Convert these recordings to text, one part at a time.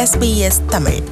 SBS Tamil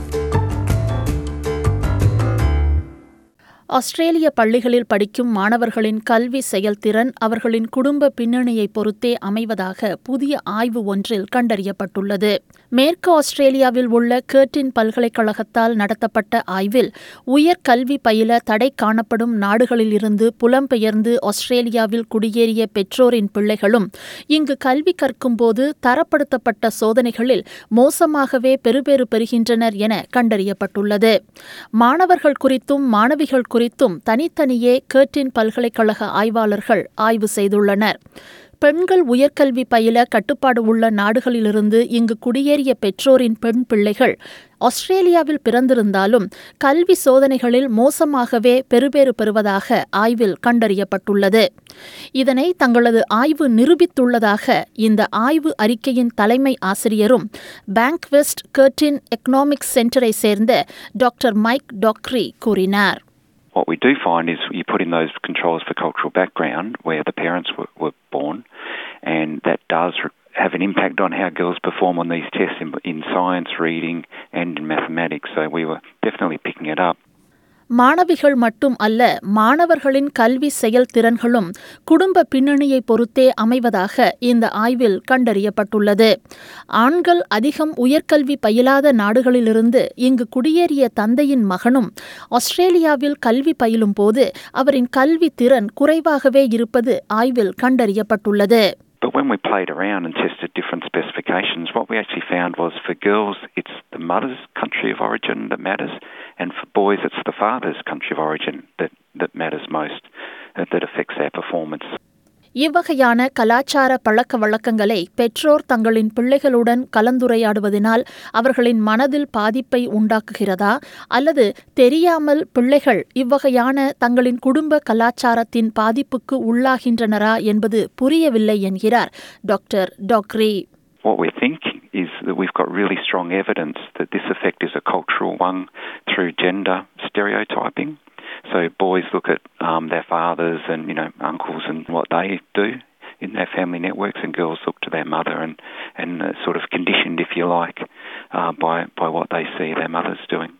ஆஸ்திரேலிய பள்ளிகளில் படிக்கும் மாணவர்களின் கல்வி செயல்திறன் அவர்களின் குடும்ப பின்னணியை பொறுத்தே அமைவதாக புதிய ஆய்வு ஒன்றில் கண்டறியப்பட்டுள்ளது மேற்கு ஆஸ்திரேலியாவில் உள்ள கேர்டின் பல்கலைக்கழகத்தால் நடத்தப்பட்ட ஆய்வில் உயர் கல்வி பயில தடை காணப்படும் நாடுகளில் இருந்து புலம்பெயர்ந்து ஆஸ்திரேலியாவில் குடியேறிய பெற்றோரின் பிள்ளைகளும் இங்கு கல்வி கற்கும்போது தரப்படுத்தப்பட்ட சோதனைகளில் மோசமாகவே பெறுபேறு பெறுகின்றனர் என கண்டறியப்பட்டுள்ளது மாணவர்கள் குறித்தும் மாணவிகள் குறித்தும் தனித்தனியே கேர்டின் பல்கலைக்கழக ஆய்வாளர்கள் ஆய்வு செய்துள்ளனர் பெண்கள் உயர்கல்வி பயில கட்டுப்பாடு உள்ள நாடுகளிலிருந்து இங்கு குடியேறிய பெற்றோரின் பெண் பிள்ளைகள் ஆஸ்திரேலியாவில் பிறந்திருந்தாலும் கல்வி சோதனைகளில் மோசமாகவே பெறுபேறு பெறுவதாக ஆய்வில் கண்டறியப்பட்டுள்ளது இதனை தங்களது ஆய்வு நிரூபித்துள்ளதாக இந்த ஆய்வு அறிக்கையின் தலைமை ஆசிரியரும் பேங்க் வெஸ்ட் கர்டின் எக்கனாமிக்ஸ் சென்டரை சேர்ந்த டாக்டர் மைக் டாக்ரி கூறினார் What we do find is you put in those controls for cultural background where the parents were, were born, and that does re- have an impact on how girls perform on these tests in, in science, reading, and in mathematics. So we were definitely picking it up. மாணவிகள் மட்டும் அல்ல மாணவர்களின் கல்வி செயல்திறன்களும் குடும்ப பின்னணியை பொறுத்தே அமைவதாக இந்த ஆய்வில் கண்டறியப்பட்டுள்ளது ஆண்கள் அதிகம் உயர்கல்வி பயிலாத நாடுகளிலிருந்து இங்கு குடியேறிய தந்தையின் மகனும் ஆஸ்திரேலியாவில் கல்வி பயிலும் போது அவரின் கல்வி திறன் குறைவாகவே இருப்பது ஆய்வில் கண்டறியப்பட்டுள்ளது But when we played around and tested different specifications, what we actually found was for girls, it's the mother's country of origin that matters, and for boys, it's the father's country of origin that, that matters most, that, that affects their performance. இவ்வகையான கலாச்சார பழக்க வழக்கங்களை பெற்றோர் தங்களின் பிள்ளைகளுடன் கலந்துரையாடுவதனால் அவர்களின் மனதில் பாதிப்பை உண்டாக்குகிறதா அல்லது தெரியாமல் பிள்ளைகள் இவ்வகையான தங்களின் குடும்ப கலாச்சாரத்தின் பாதிப்புக்கு உள்ளாகின்றனரா என்பது புரியவில்லை என்கிறார் doctor Dockery What we're thinking is that we've got really strong evidence that this effect is a cultural one through gender stereotyping. So boys look at um, their fathers and you know uncles and what they do in their family networks, and girls look to their mother and and uh, sort of conditioned, if you like, uh, by by what they see their mothers doing.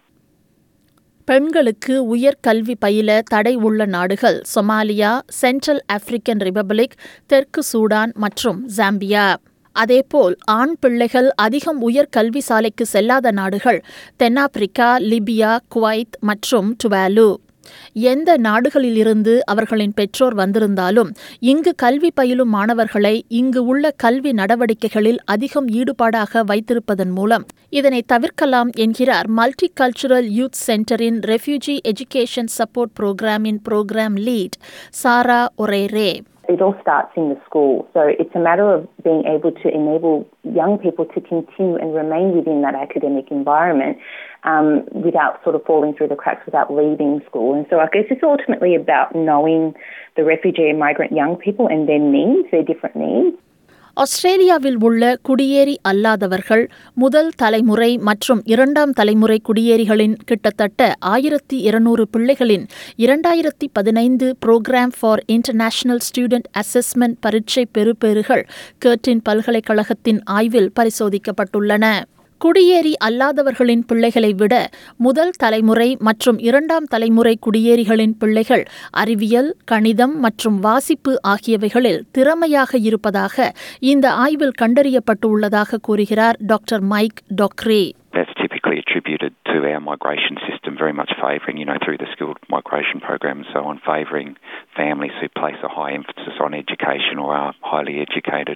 பெண்களுக்கு உயர் கல்வி பயில தடை உள்ள நாடுகள் Somalia Central African Republic தெற்கு Sudan மற்றும் Zambia அதேபோல் ஆண் பிள்ளைகள் அதிகம் உயர் கல்வி சாலைக்கு செல்லாத நாடுகள் தென்னாப்பிரிக்கா லிபியா குவைத் மற்றும் டுவாலு எந்த நாடுகளிலிருந்து அவர்களின் பெற்றோர் வந்திருந்தாலும் இங்கு கல்வி பயிலும் மாணவர்களை இங்கு உள்ள கல்வி நடவடிக்கைகளில் அதிகம் ஈடுபாடாக வைத்திருப்பதன் மூலம் இதனை தவிர்க்கலாம் என்கிறார் மல்டி கல்ச்சுரல் யூத் சென்டரின் ரெஃப்யூஜி எஜுகேஷன் சப்போர்ட் புரோகிராமின் புரோகிராம் லீட் சாரா ஒரேரே It all starts in the school. So it's a matter of being able to enable young people to continue and remain within that academic environment um, without sort of falling through the cracks, without leaving school. And so I guess it's ultimately about knowing the refugee and migrant young people and their needs, their different needs. ஆஸ்திரேலியாவில் உள்ள குடியேறி அல்லாதவர்கள் முதல் தலைமுறை மற்றும் இரண்டாம் தலைமுறை குடியேறிகளின் கிட்டத்தட்ட ஆயிரத்தி இருநூறு பிள்ளைகளின் இரண்டாயிரத்தி பதினைந்து programme for international student assessment பரீட்சை பெறுபேறுகள் கேர்டின் பல்கலைக்கழகத்தின் ஆய்வில் பரிசோதிக்கப்பட்டுள்ளன குடியேறி அல்லாதவர்களின் பிள்ளைகளை விட முதல் தலைமுறை மற்றும் இரண்டாம் தலைமுறை குடியேறிகளின் பிள்ளைகள் அறிவியல் கணிதம் மற்றும் வாசிப்பு ஆகியவைகளில் திறமையாக இருப்பதாக இந்த ஆய்வில் கண்டறியப்பட்டுள்ளதாக கூறுகிறார் doctor Mike Dockery That's typically attributed to our migration system very much favouring, you know, through the skilled migration program and so on, favouring families who place a high emphasis on education or are highly educated.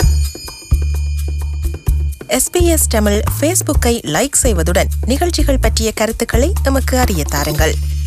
SBS Tamil ஃபேஸ்புக்கை like செய்வதுடன் நிகழ்ச்சிகள் பற்றிய கருத்துக்களை எமக்கு அறிய தாருங்கள்